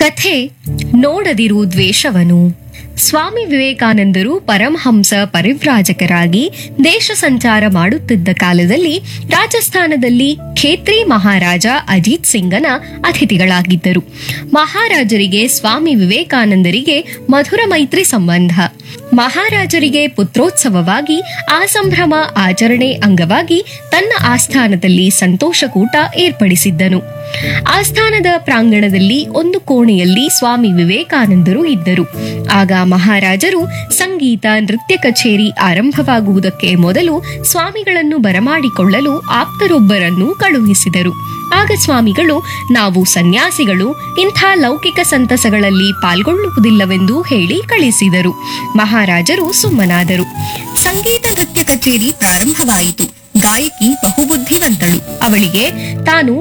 ಕಥೆ ನೋಡದಿರು ದ್ವೇಷವನು ಸ್ವಾಮಿ ವಿವೇಕಾನಂದರು ಪರಮಹಂಸ ಪರಿವ್ರಾಜಕರಾಗಿ ದೇಶ ಸಂಚಾರ ಮಾಡುತ್ತಿದ್ದ ಕಾಲದಲ್ಲಿ ರಾಜಸ್ಥಾನದಲ್ಲಿ ಖೇತ್ರಿ ಮಹಾರಾಜ ಅಜಿತ್ ಸಿಂಗನ ಅತಿಥಿಗಳಾಗಿದ್ದರು ಮಹಾರಾಜರಿಗೆ ಸ್ವಾಮಿ ವಿವೇಕಾನಂದರಿಗೆ ಮಧುರ ಮೈತ್ರಿ ಸಂಬಂಧ ಮಹಾರಾಜರಿಗೆ ಪುತ್ರೋತ್ಸವವಾಗಿ ಆ ಸಂಭ್ರಮ ಆಚರಣೆ ಅಂಗವಾಗಿ ತನ್ನ ಆಸ್ಥಾನದಲ್ಲಿ ಸಂತೋಷಕೂಟ ಏರ್ಪಡಿಸಿದ್ದನು ಆಸ್ಥಾನದ ಪ್ರಾಂಗಣದಲ್ಲಿ ಒಂದು ಕೋಣೆಯಲ್ಲಿ ಸ್ವಾಮಿ ವಿವೇಕಾನಂದರು ಇದ್ದರು ಆಗ ಮಹಾರಾಜರು ಸಂಗೀತ ನೃತ್ಯ ಕಚೇರಿ ಆರಂಭವಾಗುವುದಕ್ಕೆ ಮೊದಲು ಸ್ವಾಮಿಗಳನ್ನು ಬರಮಾಡಿಕೊಳ್ಳಲು ಆಪ್ತರೊಬ್ಬರನ್ನು ಕಳುಹಿಸಿದರು ಆಗ ಸ್ವಾಮಿಗಳು ನಾವು ಸನ್ಯಾಸಿಗಳು ಇಂಥ ಲೌಕಿಕ ಸಂತಸಗಳಲ್ಲಿ ಪಾಲ್ಗೊಳ್ಳುವುದಿಲ್ಲವೆಂದು ಹೇಳಿ ಕಳಿಸಿದರು ಮಹಾರಾಜರು ಸುಮ್ಮನಾದರು ಸಂಗೀತ ನೃತ್ಯ ಕಚೇರಿ ಪ್ರಾರಂಭವಾಯಿತು ಗಾಯಕಿ ಬಹುಬುದ್ಧಿವಂತಳು ಅವಳಿಗೆ ತಾನು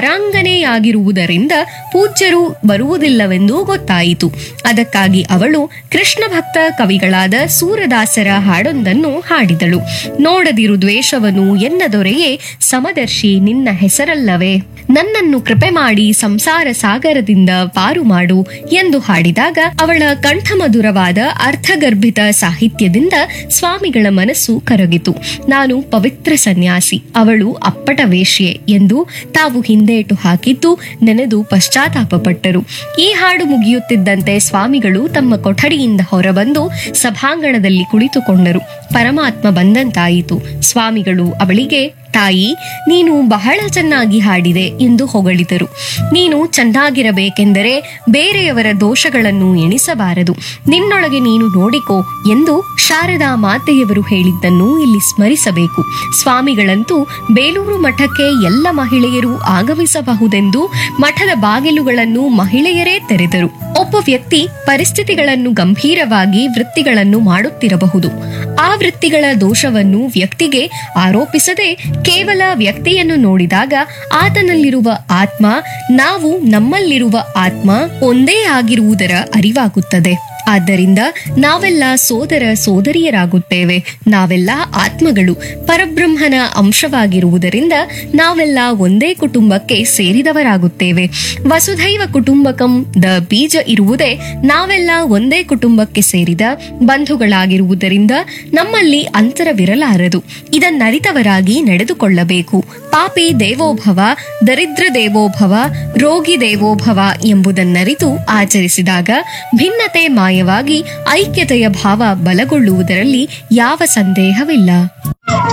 ವಾರಾಂಗನೆಯಾಗಿರುವುದರಿಂದ ಪೂಜ್ಯರು ಬರುವುದಿಲ್ಲವೆಂದು ಗೊತ್ತಾಯಿತು ಅದಕ್ಕಾಗಿ ಅವಳು ಕೃಷ್ಣ ಭಕ್ತ ಕವಿಗಳಾದ ಸೂರದಾಸರ ಹಾಡೊಂದನ್ನು ಹಾಡಿದಳು ನೋಡದಿರು ದ್ವೇಷವನು ಎನ್ನ ದೊರೆಯೇ ಸಮದರ್ಶಿ ನಿನ್ನ ಹೆಸರಲ್ಲವೇ ನನ್ನನ್ನು ಕೃಪೆ ಮಾಡಿ ಸಂಸಾರ ಸಾಗರದಿಂದ ಪಾರು ಮಾಡು ಎಂದು ಹಾಡಿದಾಗ ಅವಳ ಕಂಠಮಧುರವಾದ ಅರ್ಥಗರ್ಭಿತ ಸಾಹಿತ್ಯದಿಂದ ಸ್ವಾಮಿಗಳ ಮನಸ್ಸು ಕರಗಿತು ನಾನು ಪವಿತ್ರ ಸನ್ಯಾಸಿ ಅವಳು ಅಪ್ಪಟ ವೇಶ್ಯೆ ಎಂದು ತಾವು ಹಿಂದೇಟು ಹಾಕಿದ್ದು ನೆನೆದು ಪಶ್ಚಾತ್ತಾಪಪಟ್ಟರು ಈ ಹಾಡು ಮುಗಿಯುತ್ತಿದ್ದಂತೆ ಸ್ವಾಮಿಗಳು ತಮ್ಮ ಕೊಠಡಿಯಿಂದ ಹೊರಬಂದು ಸಭಾಂಗಣದಲ್ಲಿ ಕುಳಿತುಕೊಂಡರು ಪರಮಾತ್ಮ ಬಂದಂತಾಯಿತು ಸ್ವಾಮಿಗಳು ಅವಳಿಗೆ ತಾಯಿ ನೀನು ಬಹಳ ಚೆನ್ನಾಗಿ ಹಾಡಿದೆ ಎಂದು ಹೊಗಳಿದರು ನೀನು ಚೆನ್ನಾಗಿರಬೇಕೆಂದರೆ ಬೇರೆಯವರ ದೋಷಗಳನ್ನು ಎಣಿಸಬಾರದು ನಿನ್ನೊಳಗೆ ನೀನು ನೋಡಿಕೋ ಎಂದು ಶಾರದಾ ಮಾತೆಯವರು ಹೇಳಿದ್ದನ್ನು ಇಲ್ಲಿ ಸ್ಮರಿಸಬೇಕು ಸ್ವಾಮಿಗಳಂತೂ ಬೇಲೂರು ಮಠಕ್ಕೆ ಎಲ್ಲ ಮಹಿಳೆಯರು ಆಗಮಿಸಬಹುದೆಂದು ಮಠದ ಬಾಗಿಲುಗಳನ್ನು ಮಹಿಳೆಯರೇ ತೆರೆದರು ಒಬ್ಬ ವ್ಯಕ್ತಿ ಪರಿಸ್ಥಿತಿಗಳನ್ನು ಗಂಭೀರವಾಗಿ ವೃತ್ತಿಗಳನ್ನು ಮಾಡುತ್ತಿರಬಹುದು ಆ ವೃತ್ತಿಗಳ ದೋಷವನ್ನು ವ್ಯಕ್ತಿಗೆ ಆರೋಪಿಸದೆ ಕೇವಲ ವ್ಯಕ್ತಿಯನ್ನು ನೋಡಿದಾಗ ಆತನಲ್ಲಿರುವ ಆತ್ಮ ನಾವು ನಮ್ಮಲ್ಲಿರುವ ಆತ್ಮ ಒಂದೇ ಆಗಿರುವುದರ ಅರಿವಾಗುತ್ತದೆ ಆದ್ದರಿಂದ ನಾವೆಲ್ಲ ಸೋದರ ಸೋದರಿಯರಾಗುತ್ತೇವೆ ನಾವೆಲ್ಲ ಆತ್ಮಗಳು ಪರಬ್ರಹ್ಮನ ಅಂಶವಾಗಿರುವುದರಿಂದ ನಾವೆಲ್ಲ ಒಂದೇ ಕುಟುಂಬಕ್ಕೆ ಸೇರಿದವರಾಗುತ್ತೇವೆ ವಸುಧೈವ ಕುಟುಂಬಕಂ ದ ಬೀಜ ಇರುವುದೇ ನಾವೆಲ್ಲ ಒಂದೇ ಕುಟುಂಬಕ್ಕೆ ಸೇರಿದ ಬಂಧುಗಳಾಗಿರುವುದರಿಂದ ನಮ್ಮಲ್ಲಿ ಅಂತರವಿರಲಾರದು ಇದನ್ನರಿತವರಾಗಿ ನಡೆದುಕೊಳ್ಳಬೇಕು ಪಾಪಿ ದೇವೋಭವ ದರಿದ್ರ ದೇವೋಭವ ರೋಗಿ ದೇವೋಭವ ಎಂಬುದನ್ನರಿತು ಆಚರಿಸಿದಾಗ ಭಿನ್ನತೆ ಮಾಯವಾಗಿ ಐಕ್ಯತೆಯ ಭಾವ ಬಲಗೊಳ್ಳುವುದರಲ್ಲಿ ಯಾವ ಸಂದೇಹವಿಲ್ಲ